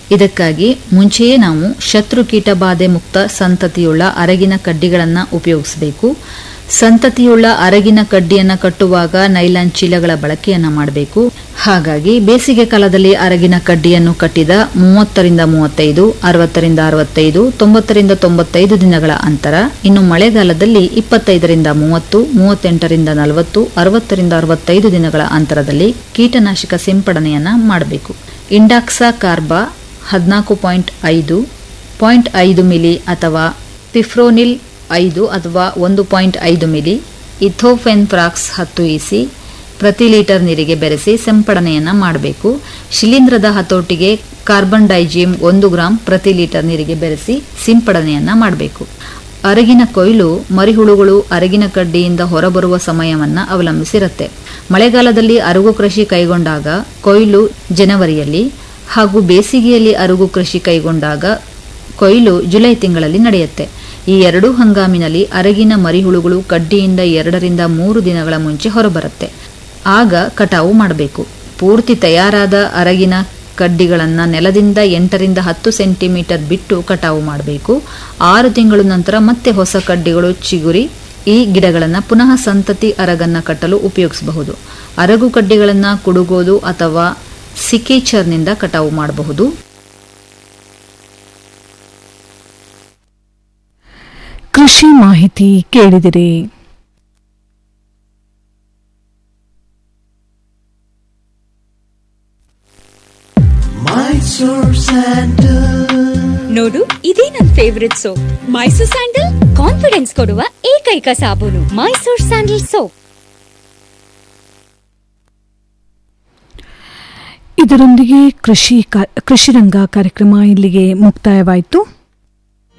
ಇದಕ್ಕಾಗಿ ಮುಂಚೆಯೇ ನಾವು ಶತ್ರು ಕೀಟ ಬಾಧೆ ಮುಕ್ತ ಸಂತತಿಯುಳ್ಳ ಅರಗಿನ ಕಡ್ಡಿಗಳನ್ನು ಉಪಯೋಗಿಸಬೇಕು ಸಂತತಿಯುಳ್ಳ ಅರಗಿನ ಕಡ್ಡಿಯನ್ನು ಕಟ್ಟುವಾಗ ನೈಲಾನ್ ಚೀಲಗಳ ಬಳಕೆಯನ್ನ ಮಾಡಬೇಕು ಹಾಗಾಗಿ ಬೇಸಿಗೆ ಕಾಲದಲ್ಲಿ ಅರಗಿನ ಕಡ್ಡಿಯನ್ನು ಕಟ್ಟಿದ ಮೂವತ್ತರಿಂದ ಮೂವತ್ತೈದು ಅರವತ್ತರಿಂದ ಅರವತ್ತೈದು ತೊಂಬತ್ತರಿಂದ ತೊಂಬತ್ತೈದು ದಿನಗಳ ಅಂತರ ಇನ್ನು ಮಳೆಗಾಲದಲ್ಲಿ ಇಪ್ಪತ್ತೈದರಿಂದ ಮೂವತ್ತು ಮೂವತ್ತೆಂಟರಿಂದ ನಲವತ್ತು ಅರವತ್ತರಿಂದ ಅರವತ್ತೈದು ದಿನಗಳ ಅಂತರದಲ್ಲಿ ಕೀಟನಾಶಕ ಸಿಂಪಡಣೆಯನ್ನ ಮಾಡಬೇಕು ಇಂಡಾಕ್ಸಾ ಕಾರ್ಬಾ ಹದಿನಾಲ್ಕು ಪಾಯಿಂಟ್ ಐದು ಪಾಯಿಂಟ್ ಐದು ಮಿಲಿ ಅಥವಾ ಪಿಫ್ರೋನಿಲ್ ಐದು ಅಥವಾ ಒಂದು ಪಾಯಿಂಟ್ ಐದು ಮಿಲಿ ಇಥೋಫೆನ್ ಫ್ರಾಕ್ಸ್ ಹತ್ತು ಇಸಿ ಪ್ರತಿ ಲೀಟರ್ ನೀರಿಗೆ ಬೆರೆಸಿ ಸಿಂಪಡಣೆಯನ್ನು ಮಾಡಬೇಕು ಶಿಲೀಂಧ್ರದ ಹತೋಟಿಗೆ ಕಾರ್ಬನ್ ಡೈಜಿಯಂ ಒಂದು ಗ್ರಾಂ ಪ್ರತಿ ಲೀಟರ್ ನೀರಿಗೆ ಬೆರೆಸಿ ಸಿಂಪಡಣೆಯನ್ನು ಮಾಡಬೇಕು ಅರಗಿನ ಕೊಯ್ಲು ಮರಿಹುಳುಗಳು ಅರಗಿನ ಕಡ್ಡಿಯಿಂದ ಹೊರಬರುವ ಸಮಯವನ್ನು ಅವಲಂಬಿಸಿರುತ್ತೆ ಮಳೆಗಾಲದಲ್ಲಿ ಅರಗು ಕೃಷಿ ಕೈಗೊಂಡಾಗ ಕೊಯ್ಲು ಜನವರಿಯಲ್ಲಿ ಹಾಗೂ ಬೇಸಿಗೆಯಲ್ಲಿ ಅರಗು ಕೃಷಿ ಕೈಗೊಂಡಾಗ ಕೊಯ್ಲು ಜುಲೈ ತಿಂಗಳಲ್ಲಿ ನಡೆಯುತ್ತೆ ಈ ಎರಡೂ ಹಂಗಾಮಿನಲ್ಲಿ ಅರಗಿನ ಮರಿಹುಳುಗಳು ಕಡ್ಡಿಯಿಂದ ಎರಡರಿಂದ ಮೂರು ದಿನಗಳ ಮುಂಚೆ ಹೊರಬರುತ್ತೆ ಆಗ ಕಟಾವು ಮಾಡಬೇಕು ಪೂರ್ತಿ ತಯಾರಾದ ಅರಗಿನ ಕಡ್ಡಿಗಳನ್ನು ನೆಲದಿಂದ ಎಂಟರಿಂದ ಹತ್ತು ಸೆಂಟಿಮೀಟರ್ ಬಿಟ್ಟು ಕಟಾವು ಮಾಡಬೇಕು ಆರು ತಿಂಗಳ ನಂತರ ಮತ್ತೆ ಹೊಸ ಕಡ್ಡಿಗಳು ಚಿಗುರಿ ಈ ಗಿಡಗಳನ್ನು ಪುನಃ ಸಂತತಿ ಅರಗನ್ನ ಕಟ್ಟಲು ಉಪಯೋಗಿಸಬಹುದು ಅರಗು ಕಡ್ಡಿಗಳನ್ನು ಕುಡುಗೋದು ಅಥವಾ ಸಿಕೇಚರ್ನಿಂದ ಕಟಾವು ಮಾಡಬಹುದು ಕೃಷಿ ಮಾಹಿತಿ ಕೇಳಿದಿರಿ ನೋಡು ಇದೇ ನನ್ favourite soap Mysore sandal confidence ಕೊಡುವ ಏಕೈಕ ಸಾಬೂನು ಮೈಸೂರ್ ಸ್ಯಾಂಡಲ್ ಸೋಪ್ ಇದರೊಂದಿಗೆ ಕೃಷಿ ಕಾ- ಕೃಷಿ ರಂಗ ಕಾರ್ಯಕ್ರಮ ಇಲ್ಲಿಗೆ ಮುಕ್ತಾಯವಾಯಿತು